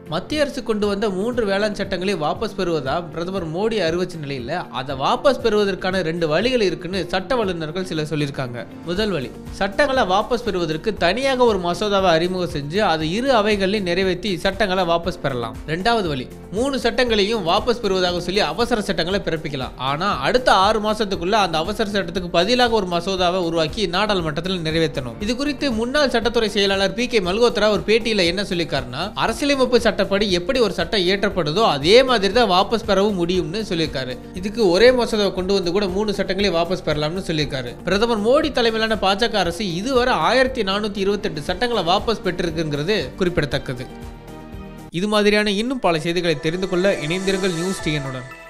மத்திய அரசு கொண்டு வந்த மூன்று வேளாண் சட்டங்களை வாபஸ் பெறுவதா பிரதமர் மோடி அறிவிச்ச நிலையில அதை வாபஸ் பெறுவதற்கான ரெண்டு வழிகள் இருக்குன்னு சட்ட வல்லுநர்கள் சிலர் சொல்லியிருக்காங்க முதல் வழி சட்டங்களை வாபஸ் பெறுவதற்கு தனியாக ஒரு மசோதாவை அறிமுகம் செஞ்சு அதை இரு அவைகளில் நிறைவேற்றி சட்டங்களை வாபஸ் பெறலாம் ரெண்டாவது வழி மூணு சட்டங்களையும் வாபஸ் பெறுவதாக சொல்லி அவசர சட்டங்களை பிறப்பிக்கலாம் ஆனா அடுத்த ஆறு மாசத்துக்குள்ள அந்த அவசர சட்டத்துக்கு பதிலாக ஒரு மசோதாவை உருவாக்கி நாடாளுமன்றத்தில் நிறைவேற்றணும் இது குறித்து முன்னாள் சட்டத்துறை செயலாளர் பி கே மல்கோத்ரா ஒரு பேட்டியில என்ன சொல்லியிருக்காருன்னா அரசியலமைப்பு சட்டப்படி எப்படி ஒரு சட்டம் இயற்றப்படுதோ அதே மாதிரி தான் வாபஸ் பெறவும் முடியும்னு சொல்லியிருக்காரு இதுக்கு ஒரே மசோதாவை கொண்டு வந்து கூட மூணு சட்டங்களை வாபஸ் பெறலாம்னு சொல்லியிருக்காரு பிரதமர் மோடி தலைமையிலான பாஜக அரசு இதுவரை ஆயிரத்தி நானூத்தி இருபத்தெட்டு சட்டங்களை வாபஸ் பெற்றிருக்குங்கிறது குறிப்பிடத்தக்கது இது மாதிரியான இன்னும் பல செய்திகளை தெரிந்து கொள்ள இணைந்திருங்கள் நியூஸ் டிஎனுடன்